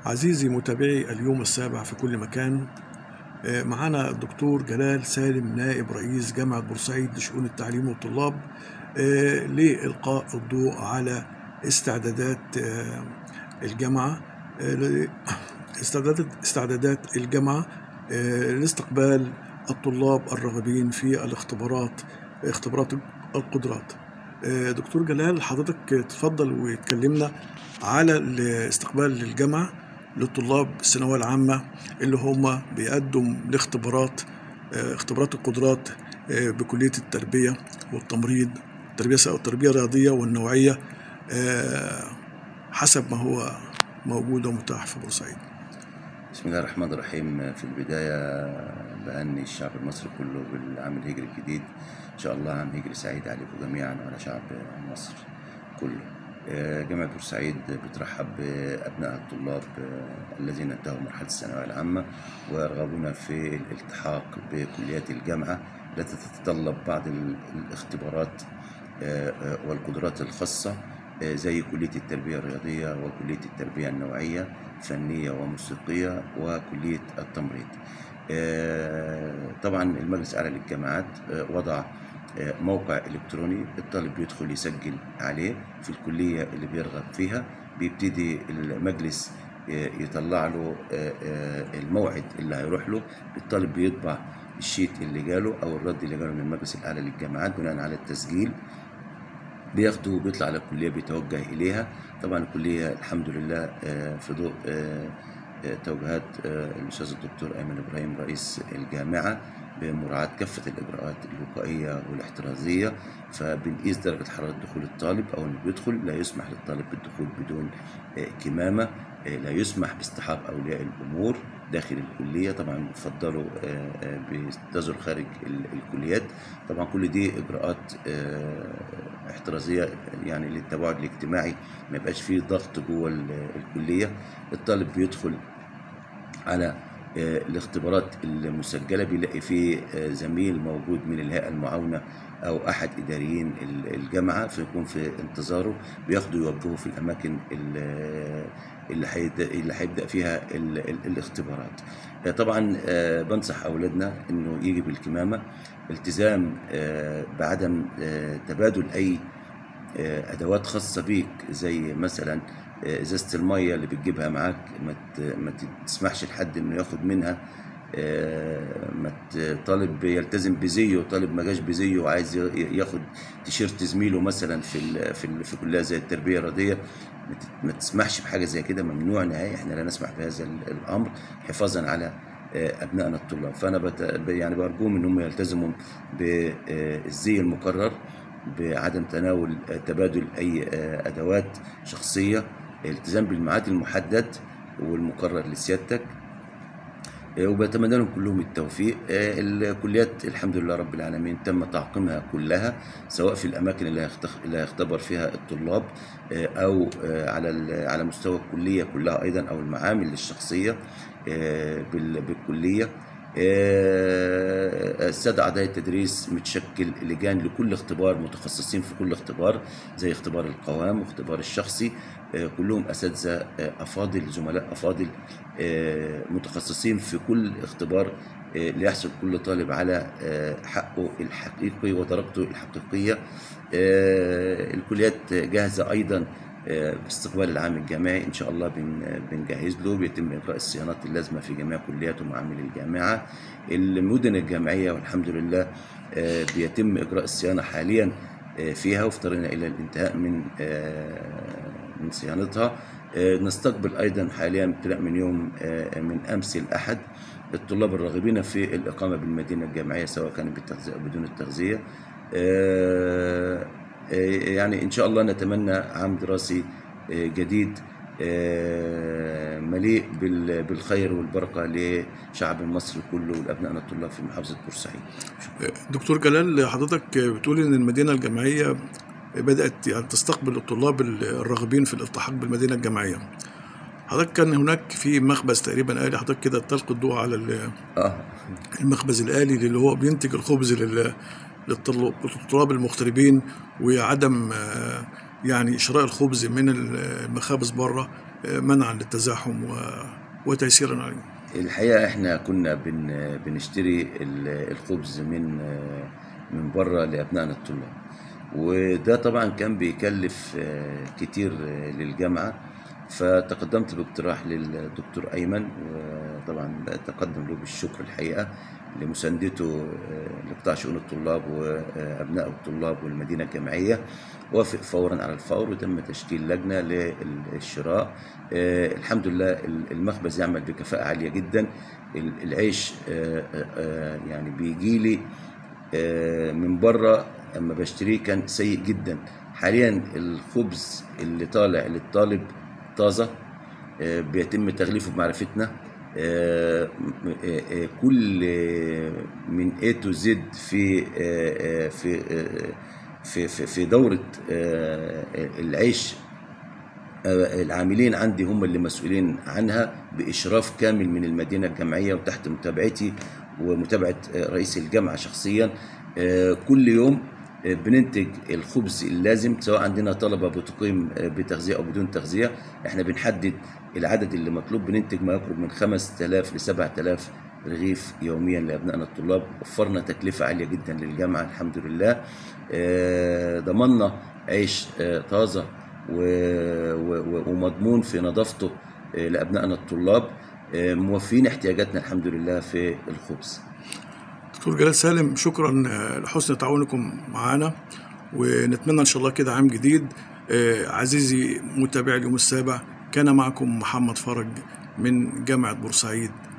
عزيزي متابعي اليوم السابع في كل مكان آه، معنا الدكتور جلال سالم نائب رئيس جامعة بورسعيد لشؤون التعليم والطلاب آه، لإلقاء الضوء على استعدادات آه، الجامعة آه، ل- استعدادات استعدادات الجامعة آه، لاستقبال الطلاب الراغبين في الاختبارات اختبارات القدرات آه، دكتور جلال حضرتك تفضل وتكلمنا على الاستقبال للجامعة للطلاب الثانوية العامة اللي هم بيقدم لاختبارات آه، اختبارات القدرات آه، بكلية التربية والتمريض التربية سواء التربية الرياضية والنوعية آه، حسب ما هو موجود ومتاح في بورسعيد بسم الله الرحمن الرحيم في البداية بهني الشعب المصري كله بالعام الهجري الجديد إن شاء الله عام هجري سعيد عليكم جميعا وعلى شعب مصر كله آه، جامعة بورسعيد بترحب بأبناء الطلاب آه، الذين انتهوا مرحلة الثانوية العامة ويرغبون في الالتحاق بكليات الجامعة التي تتطلب بعض ال- الاختبارات آه، آه، والقدرات الخاصة آه، زي كلية التربية الرياضية وكلية التربية النوعية فنية وموسيقية وكلية التمريض آه، طبعا المجلس الأعلى للجامعات آه، وضع آه، موقع إلكتروني الطالب بيدخل يسجل عليه في الكلية اللي بيرغب فيها بيبتدي المجلس آه، يطلع له آه، آه، الموعد اللي هيروح له الطالب بيطبع الشيت اللي جاله أو الرد اللي جاله من المجلس الأعلى للجامعات بناء على التسجيل بياخده وبيطلع على الكلية بيتوجه إليها طبعا الكلية الحمد لله آه، في ضوء آه، آه، توجيهات آه، الأستاذ الدكتور أيمن إبراهيم رئيس الجامعة بمراعاة كافة الإجراءات الوقائية والاحترازية فبنقيس درجة حرارة دخول الطالب أول ما بيدخل لا يسمح للطالب بالدخول بدون آه، كمامة آه، لا يسمح باصطحاب أولياء الأمور داخل الكلية طبعا بيفضلوا آه، آه، بينتظروا خارج ال- الكليات طبعا كل دي إجراءات آه، احترازية يعني للتباعد الاجتماعي ما يبقاش فيه ضغط جوه ال- الكلية الطالب بيدخل على آه، الاختبارات المسجلة بيلاقي فيه آه، زميل موجود من الهيئة المعاونة أو أحد إداريين ال- الجامعة فيكون في انتظاره بياخدوا يوجهوا في الأماكن ال- اللي هيبدأ اللي هيبدأ فيها ال- ال- الاختبارات آه، طبعا آه، بنصح أولادنا إنه يجي بالكمامة التزام آه، بعدم آه، تبادل أي آه، ادوات خاصه بيك زي مثلا آه، ازازه الميه اللي بتجيبها معاك ما ت- ما تسمحش لحد انه ياخد منها آه، ما ت- طالب يلتزم بزيه طالب ما جاش بزيه وعايز ي- ياخد تيشيرت زميله مثلا في ال في ال في كليه زي التربيه الرياضيه ما ت- ما تسمحش بحاجه زي كده ممنوع نهائي احنا لا نسمح بهذا ال- الامر حفاظا على آه، ابنائنا الطلاب فانا بت يعني برجوهم ان هم يلتزموا بالزي المقرر بعدم تناول آه، تبادل اي آه، ادوات شخصيه التزام بالميعاد المحدد والمقرر لسيادتك آه، وبتمنى لهم كلهم التوفيق آه، الكليات الحمد لله رب العالمين تم تعقيمها كلها سواء في الاماكن اللي هيختخ- اللي هيختبر فيها الطلاب آه، او آه، على ال- على مستوى الكليه كلها ايضا او المعامل الشخصيه آه، بال- بالكليه آه، السادة أعضاء التدريس متشكل لجان لكل اختبار متخصصين في كل اختبار زي اختبار القوام واختبار الشخصي آه، كلهم أساتذة آه، أفاضل زملاء أفاضل آه، متخصصين في كل اختبار آه، ليحصل كل طالب على آه، حقه الحقيقي ودرجته الحقيقية آه، الكليات جاهزة أيضا آه، باستقبال العام الجامعي ان شاء الله بن- بنجهز له بيتم اجراء الصيانات اللازمه في جميع كليات ومعامل الجامعه المدن الجامعيه والحمد لله آه، بيتم اجراء الصيانه حاليا آه، فيها وفي طريقنا الى الانتهاء من آه، من صيانتها آه، نستقبل ايضا حاليا ابتداء من يوم آه، من امس الاحد الطلاب الراغبين في الاقامه بالمدينه الجامعيه سواء كانت بالتغذيه او بدون التغذيه آه، آه، يعني ان شاء الله نتمنى عام دراسي آه، جديد آه، مليء بال- بالخير والبركه لشعب مصر كله ولابنائنا الطلاب في محافظه بورسعيد. دكتور جلال حضرتك بتقول ان المدينه الجامعيه بدات يعني تستقبل الطلاب الراغبين في الالتحاق بالمدينه الجامعيه حضرتك كان هناك في مخبز تقريبا آلي حضرتك كده تلقي الضوء على ال- اه المخبز الآلي اللي هو بينتج الخبز لل- للطل- للطلاب المغتربين وعدم آه، يعني شراء الخبز من المخابز بره آه، منعا للتزاحم و- وتيسيرا عليهم الحقيقة احنا كنا بن بنشتري ال- الخبز من من بره لأبنائنا الطلاب وده طبعا كان بيكلف آه، كتير آه، للجامعة فتقدمت باقتراح للدكتور أيمن وطبعا تقدم له بالشكر الحقيقة لمساندته آه، لقطاع شؤون الطلاب وأبناء الطلاب والمدينة الجامعية وافق فورا على الفور وتم تشكيل لجنة للشراء آه، الحمد لله المخبز يعمل بكفاءة عالية جدا ال- العيش آه، آه، آه، يعني بيجي لي آه، من بره اما بشتريه كان سيء جدا حاليا الخبز اللي طالع للطالب طازه آه، بيتم تغليفه بمعرفتنا آه، م- آه، آه، كل آه، من A to Z في آه، آه، في آه، في في في دورة آه، العيش آه، العاملين عندي هم اللي مسؤولين عنها بإشراف كامل من المدينة الجامعية وتحت متابعتي ومتابعة آه، رئيس الجامعة شخصيا آه، كل يوم آه، بننتج الخبز اللازم سواء عندنا طلبة بتقيم آه، بتغذية أو بدون تغذية احنا بنحدد العدد اللي مطلوب بننتج ما يقرب من 5000 ل 7000 رغيف يوميا لأبنائنا الطلاب وفرنا تكلفة عالية جدا للجامعة الحمد لله آه، ضمننا عيش آه، طازة و- و- ومضمون في نظافته آه، لأبنائنا الطلاب آه، موفين احتياجاتنا الحمد لله في الخبز دكتور جلال سالم شكرا آه، لحسن تعاونكم معنا ونتمنى ان شاء الله كده عام جديد آه، عزيزي متابعي اليوم السابع كان معكم محمد فرج من جامعة بورسعيد